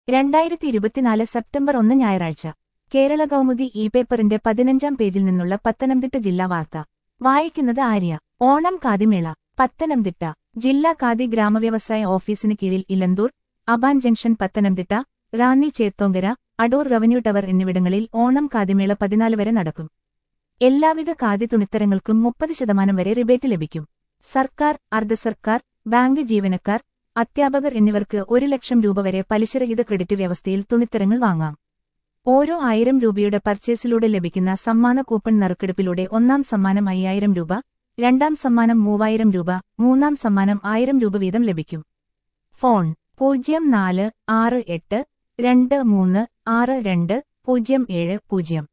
രണ്ടായിരത്തി ഇരുപത്തിനാല് സെപ്റ്റംബർ ഒന്ന് ഞായറാഴ്ച കേരള കൗമുദി ഇ പേപ്പറിന്റെ പതിനഞ്ചാം പേജിൽ നിന്നുള്ള പത്തനംതിട്ട ജില്ലാ വാർത്ത വായിക്കുന്നത് ആര്യ ഓണം കാതിമേള പത്തനംതിട്ട ജില്ലാ ഖാദി ഗ്രാമവ്യവസായ ഓഫീസിന് കീഴിൽ Elanthoor Aban junction Pathanamthitta Ranni Chethonkara Adoor revenue tower എന്നിവിടങ്ങളിൽ ഓണം കാതിമേള പതിനാല് വരെ നടക്കും എല്ലാവിധ ഖാദി തുണിത്തരങ്ങൾക്കും മുപ്പത് ശതമാനം വരെ റിബേറ്റ് ലഭിക്കും സർക്കാർ അർദ്ധസർക്കാർ ബാങ്ക് ജീവനക്കാർ അധ്യാപകർ എന്നിവർക്ക് ഒരു ലക്ഷം രൂപ വരെ പലിശരഹിത ക്രെഡിറ്റ് വ്യവസ്ഥയിൽ തുണിത്തരങ്ങൾ വാങ്ങാം ഓരോ ആയിരം രൂപയുടെ പർച്ചേസിലൂടെ ലഭിക്കുന്ന സമ്മാന കൂപ്പൺ നറുക്കെടുപ്പിലൂടെ ഒന്നാം സമ്മാനം അയ്യായിരം രൂപ രണ്ടാം സമ്മാനം മൂവായിരം രൂപ മൂന്നാം സമ്മാനം ആയിരം രൂപ വീതം ലഭിക്കും ഫോൺ പൂജ്യം നാല് ആറ് എട്ട് രണ്ട് മൂന്ന് ആറ് രണ്ട് പൂജ്യം ഏഴ് പൂജ്യം